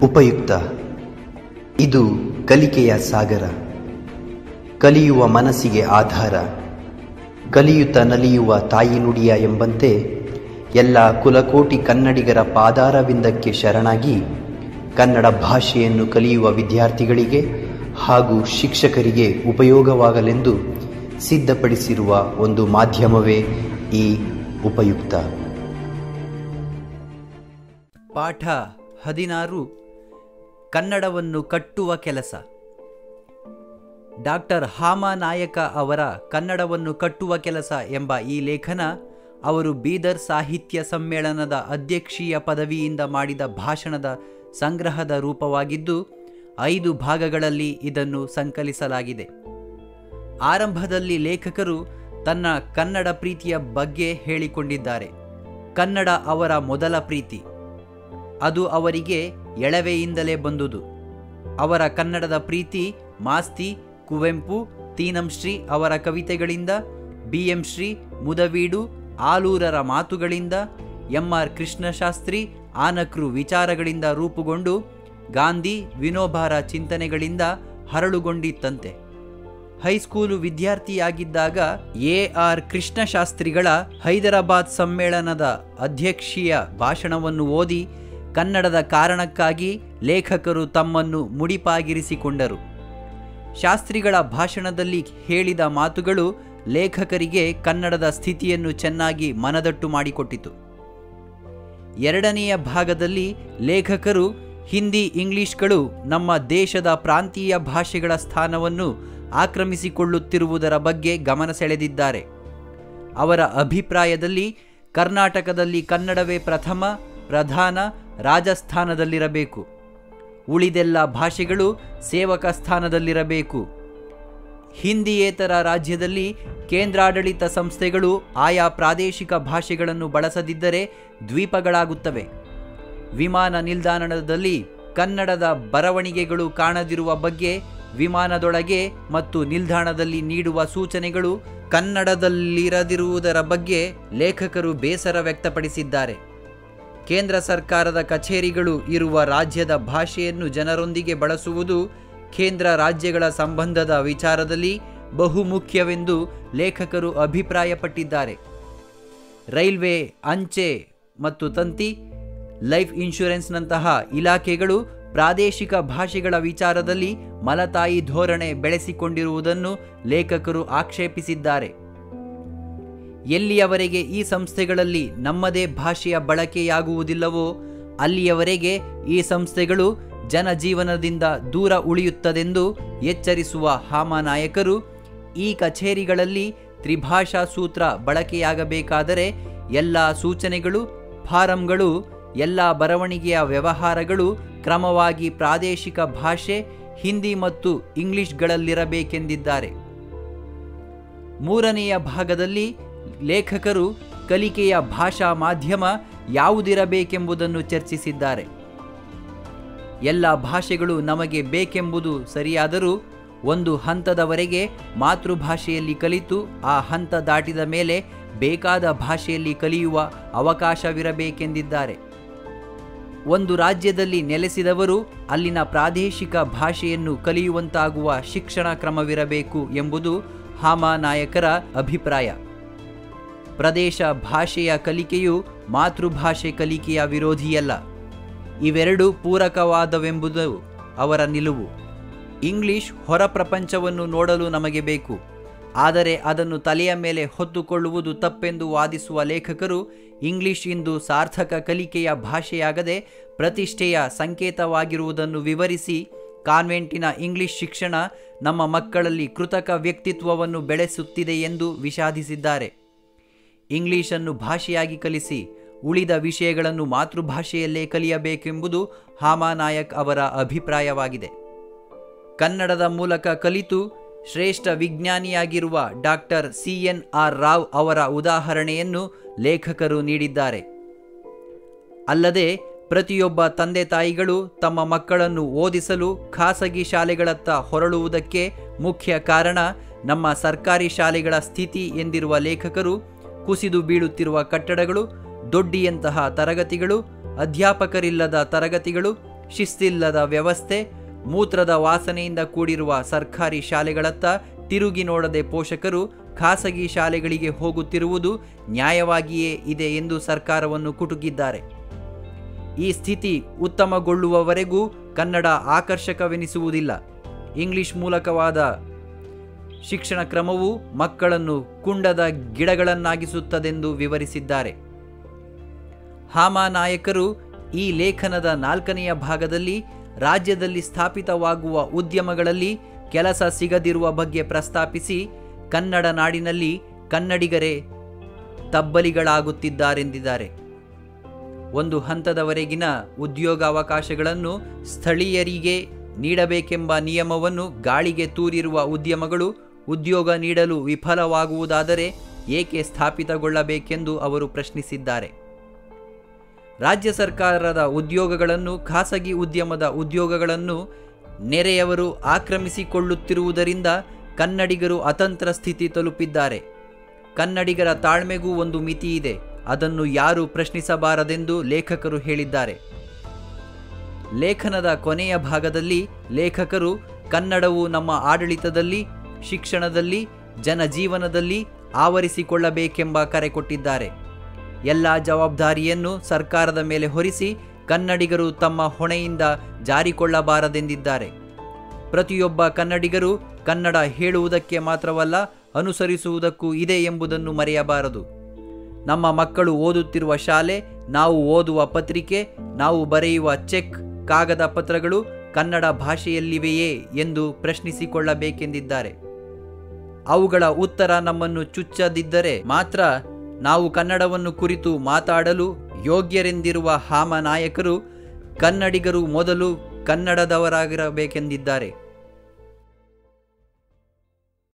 ಉಪಯುಕ್ತ ಇದು ಕಲಿಕೆಯ ಸಾಗರ ಕಲಿಯುವ ಮನಸ್ಸಿಗೆ ಆಧಾರ ಕಲಿಯುತ್ತ ನಲಿಯುವ ತಾಯಿ ನುಡಿಯ ಎಂಬಂತೆ ಎಲ್ಲ ಕುಲಕೋಟಿ ಕನ್ನಡಿಗರ ಪಾದಾರವಿಂದಕ್ಕೆ ಶರಣಾಗಿ ಕನ್ನಡ ಭಾಷೆಯನ್ನು ಕಲಿಯುವ ವಿದ್ಯಾರ್ಥಿಗಳಿಗೆ ಹಾಗೂ ಶಿಕ್ಷಕರಿಗೆ ಉಪಯೋಗವಾಗಲೆಂದು ಸಿದ್ಧಪಡಿಸಿರುವ ಒಂದು ಮಾಧ್ಯಮವೇ ಈ ಉಪಯುಕ್ತ ಪಾಠ ಹದಿನಾರು ಕನ್ನಡವನ್ನು ಕಟ್ಟುವ ಕೆಲಸ ಡಾಕ್ಟರ್ ಹಾಮಾನಾಯಕ ಅವರ ಕನ್ನಡವನ್ನು ಕಟ್ಟುವ ಕೆಲಸ ಎಂಬ ಈ ಲೇಖನ ಅವರು ಬೀದರ್ ಸಾಹಿತ್ಯ ಸಮ್ಮೇಳನದ ಅಧ್ಯಕ್ಷೀಯ ಪದವಿಯಿಂದ ಮಾಡಿದ ಭಾಷಣದ ಸಂಗ್ರಹದ ರೂಪವಾಗಿದ್ದು ಐದು ಭಾಗಗಳಲ್ಲಿ ಇದನ್ನು ಸಂಕಲಿಸಲಾಗಿದೆ ಆರಂಭದಲ್ಲಿ ಲೇಖಕರು ತನ್ನ ಕನ್ನಡ ಪ್ರೀತಿಯ ಬಗ್ಗೆ ಹೇಳಿಕೊಂಡಿದ್ದಾರೆ ಕನ್ನಡ ಅವರ ಮೊದಲ ಪ್ರೀತಿ ಅದು ಅವರಿಗೆ ಎಳವೆಯಿಂದಲೇ ಬಂದುದು ಅವರ ಕನ್ನಡದ ಪ್ರೀತಿ ಮಾಸ್ತಿ ಕುವೆಂಪು ತೀನಂ ಶ್ರೀ ಅವರ ಕವಿತೆಗಳಿಂದ ಬಿ ಎಂ ಶ್ರೀ ಮುದವೀಡು ಆಲೂರರ ಮಾತುಗಳಿಂದ ಎಂ ಆರ್ ಕೃಷ್ಣಶಾಸ್ತ್ರಿ ಆನಕ್ರು ವಿಚಾರಗಳಿಂದ ರೂಪುಗೊಂಡು ಗಾಂಧಿ ವಿನೋಬಾರ ಚಿಂತನೆಗಳಿಂದ ಹರಳುಗೊಂಡಿತ್ತಂತೆ ಹೈಸ್ಕೂಲು ವಿದ್ಯಾರ್ಥಿಯಾಗಿದ್ದಾಗ ಎ ಆರ್ ಕೃಷ್ಣಶಾಸ್ತ್ರಿಗಳ ಹೈದರಾಬಾದ್ ಸಮ್ಮೇಳನದ ಅಧ್ಯಕ್ಷೀಯ ಭಾಷಣವನ್ನು ಓದಿ ಕನ್ನಡದ ಕಾರಣಕ್ಕಾಗಿ ಲೇಖಕರು ತಮ್ಮನ್ನು ಮುಡಿಪಾಗಿರಿಸಿಕೊಂಡರು ಶಾಸ್ತ್ರಿಗಳ ಭಾಷಣದಲ್ಲಿ ಹೇಳಿದ ಮಾತುಗಳು ಲೇಖಕರಿಗೆ ಕನ್ನಡದ ಸ್ಥಿತಿಯನ್ನು ಚೆನ್ನಾಗಿ ಮನದಟ್ಟು ಮಾಡಿಕೊಟ್ಟಿತು ಎರಡನೆಯ ಭಾಗದಲ್ಲಿ ಲೇಖಕರು ಹಿಂದಿ ಇಂಗ್ಲಿಷ್ಗಳು ನಮ್ಮ ದೇಶದ ಪ್ರಾಂತೀಯ ಭಾಷೆಗಳ ಸ್ಥಾನವನ್ನು ಆಕ್ರಮಿಸಿಕೊಳ್ಳುತ್ತಿರುವುದರ ಬಗ್ಗೆ ಗಮನ ಸೆಳೆದಿದ್ದಾರೆ ಅವರ ಅಭಿಪ್ರಾಯದಲ್ಲಿ ಕರ್ನಾಟಕದಲ್ಲಿ ಕನ್ನಡವೇ ಪ್ರಥಮ ಪ್ರಧಾನ ರಾಜಸ್ಥಾನದಲ್ಲಿರಬೇಕು ಉಳಿದೆಲ್ಲ ಭಾಷೆಗಳು ಸೇವಕ ಸ್ಥಾನದಲ್ಲಿರಬೇಕು ಹಿಂದಿಯೇತರ ರಾಜ್ಯದಲ್ಲಿ ಕೇಂದ್ರಾಡಳಿತ ಸಂಸ್ಥೆಗಳು ಆಯಾ ಪ್ರಾದೇಶಿಕ ಭಾಷೆಗಳನ್ನು ಬಳಸದಿದ್ದರೆ ದ್ವೀಪಗಳಾಗುತ್ತವೆ ವಿಮಾನ ನಿಲ್ದಾಣದಲ್ಲಿ ಕನ್ನಡದ ಬರವಣಿಗೆಗಳು ಕಾಣದಿರುವ ಬಗ್ಗೆ ವಿಮಾನದೊಳಗೆ ಮತ್ತು ನಿಲ್ದಾಣದಲ್ಲಿ ನೀಡುವ ಸೂಚನೆಗಳು ಕನ್ನಡದಲ್ಲಿರದಿರುವುದರ ಬಗ್ಗೆ ಲೇಖಕರು ಬೇಸರ ವ್ಯಕ್ತಪಡಿಸಿದ್ದಾರೆ ಕೇಂದ್ರ ಸರ್ಕಾರದ ಕಚೇರಿಗಳು ಇರುವ ರಾಜ್ಯದ ಭಾಷೆಯನ್ನು ಜನರೊಂದಿಗೆ ಬಳಸುವುದು ಕೇಂದ್ರ ರಾಜ್ಯಗಳ ಸಂಬಂಧದ ವಿಚಾರದಲ್ಲಿ ಬಹುಮುಖ್ಯವೆಂದು ಲೇಖಕರು ಅಭಿಪ್ರಾಯಪಟ್ಟಿದ್ದಾರೆ ರೈಲ್ವೆ ಅಂಚೆ ಮತ್ತು ತಂತಿ ಲೈಫ್ ಇನ್ಶೂರೆನ್ಸ್ನಂತಹ ಇಲಾಖೆಗಳು ಪ್ರಾದೇಶಿಕ ಭಾಷೆಗಳ ವಿಚಾರದಲ್ಲಿ ಮಲತಾಯಿ ಧೋರಣೆ ಬೆಳೆಸಿಕೊಂಡಿರುವುದನ್ನು ಲೇಖಕರು ಆಕ್ಷೇಪಿಸಿದ್ದಾರೆ ಎಲ್ಲಿಯವರೆಗೆ ಈ ಸಂಸ್ಥೆಗಳಲ್ಲಿ ನಮ್ಮದೇ ಭಾಷೆಯ ಬಳಕೆಯಾಗುವುದಿಲ್ಲವೋ ಅಲ್ಲಿಯವರೆಗೆ ಈ ಸಂಸ್ಥೆಗಳು ಜನಜೀವನದಿಂದ ದೂರ ಉಳಿಯುತ್ತದೆಂದು ಎಚ್ಚರಿಸುವ ಹಾಮಾನಾಯಕರು ಈ ಕಚೇರಿಗಳಲ್ಲಿ ತ್ರಿಭಾಷಾ ಸೂತ್ರ ಬಳಕೆಯಾಗಬೇಕಾದರೆ ಎಲ್ಲ ಸೂಚನೆಗಳು ಫಾರಂಗಳು ಎಲ್ಲ ಬರವಣಿಗೆಯ ವ್ಯವಹಾರಗಳು ಕ್ರಮವಾಗಿ ಪ್ರಾದೇಶಿಕ ಭಾಷೆ ಹಿಂದಿ ಮತ್ತು ಇಂಗ್ಲಿಷ್ಗಳಲ್ಲಿರಬೇಕೆಂದಿದ್ದಾರೆ ಮೂರನೆಯ ಭಾಗದಲ್ಲಿ ಲೇಖಕರು ಕಲಿಕೆಯ ಭಾಷಾ ಮಾಧ್ಯಮ ಯಾವುದಿರಬೇಕೆಂಬುದನ್ನು ಚರ್ಚಿಸಿದ್ದಾರೆ ಎಲ್ಲ ಭಾಷೆಗಳು ನಮಗೆ ಬೇಕೆಂಬುದು ಸರಿಯಾದರೂ ಒಂದು ಹಂತದವರೆಗೆ ಮಾತೃಭಾಷೆಯಲ್ಲಿ ಕಲಿತು ಆ ಹಂತ ದಾಟಿದ ಮೇಲೆ ಬೇಕಾದ ಭಾಷೆಯಲ್ಲಿ ಕಲಿಯುವ ಅವಕಾಶವಿರಬೇಕೆಂದಿದ್ದಾರೆ ಒಂದು ರಾಜ್ಯದಲ್ಲಿ ನೆಲೆಸಿದವರು ಅಲ್ಲಿನ ಪ್ರಾದೇಶಿಕ ಭಾಷೆಯನ್ನು ಕಲಿಯುವಂತಾಗುವ ಶಿಕ್ಷಣ ಕ್ರಮವಿರಬೇಕು ಎಂಬುದು ಹಾಮಾನಾಯಕರ ಅಭಿಪ್ರಾಯ ಪ್ರದೇಶ ಭಾಷೆಯ ಕಲಿಕೆಯು ಮಾತೃಭಾಷೆ ಕಲಿಕೆಯ ವಿರೋಧಿಯಲ್ಲ ಇವೆರಡೂ ಪೂರಕವಾದವೆಂಬುದು ಅವರ ನಿಲುವು ಇಂಗ್ಲಿಷ್ ಹೊರ ಪ್ರಪಂಚವನ್ನು ನೋಡಲು ನಮಗೆ ಬೇಕು ಆದರೆ ಅದನ್ನು ತಲೆಯ ಮೇಲೆ ಹೊತ್ತುಕೊಳ್ಳುವುದು ತಪ್ಪೆಂದು ವಾದಿಸುವ ಲೇಖಕರು ಇಂಗ್ಲಿಷ್ ಇಂದು ಸಾರ್ಥಕ ಕಲಿಕೆಯ ಭಾಷೆಯಾಗದೆ ಪ್ರತಿಷ್ಠೆಯ ಸಂಕೇತವಾಗಿರುವುದನ್ನು ವಿವರಿಸಿ ಕಾನ್ವೆಂಟಿನ ಇಂಗ್ಲಿಷ್ ಶಿಕ್ಷಣ ನಮ್ಮ ಮಕ್ಕಳಲ್ಲಿ ಕೃತಕ ವ್ಯಕ್ತಿತ್ವವನ್ನು ಬೆಳೆಸುತ್ತಿದೆ ಎಂದು ವಿಷಾದಿಸಿದ್ದಾರೆ ಇಂಗ್ಲಿಷನ್ನು ಭಾಷೆಯಾಗಿ ಕಲಿಸಿ ಉಳಿದ ವಿಷಯಗಳನ್ನು ಮಾತೃಭಾಷೆಯಲ್ಲೇ ಕಲಿಯಬೇಕೆಂಬುದು ಹಾಮಾನಾಯಕ್ ಅವರ ಅಭಿಪ್ರಾಯವಾಗಿದೆ ಕನ್ನಡದ ಮೂಲಕ ಕಲಿತು ಶ್ರೇಷ್ಠ ವಿಜ್ಞಾನಿಯಾಗಿರುವ doctor C N R Rao ಅವರ ಉದಾಹರಣೆಯನ್ನು ಲೇಖಕರು ನೀಡಿದ್ದಾರೆ ಅಲ್ಲದೆ ಪ್ರತಿಯೊಬ್ಬ ತಂದೆ ತಾಯಿಗಳು ತಮ್ಮ ಮಕ್ಕಳನ್ನು ಓದಿಸಲು ಖಾಸಗಿ ಶಾಲೆಗಳತ್ತ ಹೊರಳುವುದಕ್ಕೆ ಮುಖ್ಯ ಕಾರಣ ನಮ್ಮ ಸರ್ಕಾರಿ ಶಾಲೆಗಳ ಸ್ಥಿತಿ ಎಂದಿರುವ ಲೇಖಕರು ಕುಸಿದು ಬೀಳುತ್ತಿರುವ ಕಟ್ಟಡಗಳು ದೊಡ್ಡಿಯಂತಹ ತರಗತಿಗಳು ಅಧ್ಯಾಪಕರಿಲ್ಲದ ತರಗತಿಗಳು ಶಿಸ್ತಿಲ್ಲದ ವ್ಯವಸ್ಥೆ ಮೂತ್ರದ ವಾಸನೆಯಿಂದ ಕೂಡಿರುವ ಸರ್ಕಾರಿ ಶಾಲೆಗಳತ್ತ ತಿರುಗಿ ನೋಡದೆ ಪೋಷಕರು ಖಾಸಗಿ ಶಾಲೆಗಳಿಗೆ ಹೋಗುತ್ತಿರುವುದು ನ್ಯಾಯವಾಗಿಯೇ ಇದೆ ಎಂದು ಸರ್ಕಾರವನ್ನು ಕುಟುಕಿದ್ದಾರೆ ಈ ಸ್ಥಿತಿ ಉತ್ತಮಗೊಳ್ಳುವವರೆಗೂ ಕನ್ನಡ ಆಕರ್ಷಕವೆನಿಸುವುದಿಲ್ಲ ಇಂಗ್ಲಿಷ್ ಮೂಲಕವಾದ ಶಿಕ್ಷಣ ಕ್ರಮವು ಮಕ್ಕಳನ್ನು ಕುಂಡದ ಗಿಡಗಳನ್ನಾಗಿಸುತ್ತದೆಂದು ವಿವರಿಸಿದ್ದಾರೆ ಹಾಮಾನಾಯಕರು ಈ ಲೇಖನದ ನಾಲ್ಕನೆಯ ಭಾಗದಲ್ಲಿ ರಾಜ್ಯದಲ್ಲಿ ಸ್ಥಾಪಿತವಾಗುವ ಉದ್ಯಮಗಳಲ್ಲಿ ಕೆಲಸ ಸಿಗದಿರುವ ಬಗ್ಗೆ ಪ್ರಸ್ತಾಪಿಸಿ ಕನ್ನಡ ನಾಡಿನಲ್ಲಿ ಕನ್ನಡಿಗರೇ ತಬ್ಬಲಿಗಳಾಗುತ್ತಿದ್ದಾರೆಂದಿದ್ದಾರೆ ಒಂದು ಹಂತದವರೆಗಿನ ಉದ್ಯೋಗಾವಕಾಶಗಳನ್ನು ಸ್ಥಳೀಯರಿಗೆ ನೀಡಬೇಕೆಂಬ ನಿಯಮವನ್ನು ಗಾಳಿಗೆ ತೂರಿರುವ ಉದ್ಯಮಗಳು ಉದ್ಯೋಗ ನೀಡಲು ವಿಫಲವಾಗುವುದಾದರೆ ಏಕೆ ಸ್ಥಾಪಿತಗೊಳ್ಳಬೇಕೆಂದು ಅವರು ಪ್ರಶ್ನಿಸಿದ್ದಾರೆ ರಾಜ್ಯ ಸರ್ಕಾರದ ಉದ್ಯೋಗಗಳನ್ನು ಖಾಸಗಿ ಉದ್ಯಮದ ಉದ್ಯೋಗಗಳನ್ನು ನೆರೆಯವರು ಆಕ್ರಮಿಸಿಕೊಳ್ಳುತ್ತಿರುವುದರಿಂದ ಕನ್ನಡಿಗರು ಅತಂತ್ರ ಸ್ಥಿತಿ ತಲುಪಿದ್ದಾರೆ ಕನ್ನಡಿಗರ ತಾಳ್ಮೆಗೂ ಒಂದು ಮಿತಿ ಇದೆ ಅದನ್ನು ಯಾರೂ ಪ್ರಶ್ನಿಸಬಾರದೆಂದು ಲೇಖಕರು ಹೇಳಿದ್ದಾರೆ ಲೇಖನದ ಕೊನೆಯ ಭಾಗದಲ್ಲಿ ಲೇಖಕರು ಕನ್ನಡವು ನಮ್ಮ ಆಡಳಿತದಲ್ಲಿ ಶಿಕ್ಷಣದಲ್ಲಿ ಜನಜೀವನದಲ್ಲಿ ಆವರಿಸಿಕೊಳ್ಳಬೇಕೆಂಬ ಕರೆ ಕೊಟ್ಟಿದ್ದಾರೆ ಎಲ್ಲ ಜವಾಬ್ದಾರಿಯನ್ನು ಸರ್ಕಾರದ ಮೇಲೆ ಹೊರಿಸಿ ಕನ್ನಡಿಗರು ತಮ್ಮ ಹೊಣೆಯಿಂದ ಜಾರಿಕೊಳ್ಳಬಾರದೆಂದಿದ್ದಾರೆ ಪ್ರತಿಯೊಬ್ಬ ಕನ್ನಡಿಗರು ಕನ್ನಡ ಹೇಳುವುದಕ್ಕೆ ಮಾತ್ರವಲ್ಲ ಅನುಸರಿಸುವುದಕ್ಕೂ ಇದೆ ಎಂಬುದನ್ನು ಮರೆಯಬಾರದು ನಮ್ಮ ಮಕ್ಕಳು ಓದುತ್ತಿರುವ ಶಾಲೆ ನಾವು ಓದುವ ಪತ್ರಿಕೆ ನಾವು ಬರೆಯುವ ಚೆಕ್ ಕಾಗದ ಪತ್ರಗಳು ಕನ್ನಡ ಭಾಷೆಯಲ್ಲಿವೆಯೇ ಎಂದು ಪ್ರಶ್ನಿಸಿಕೊಳ್ಳಬೇಕೆಂದಿದ್ದಾರೆ ಅವುಗಳ ಉತ್ತರ ನಮ್ಮನ್ನು ಚುಚ್ಚದಿದ್ದರೆ ಮಾತ್ರ ನಾವು ಕನ್ನಡವನ್ನು ಕುರಿತು ಮಾತಾಡಲು ಯೋಗ್ಯರೆಂದಿರುವ ಹಾಮ ನಾಯಕರು ಕನ್ನಡಿಗರು ಮೊದಲು ಕನ್ನಡದವರಾಗಿರಬೇಕೆಂದಿದ್ದಾರೆ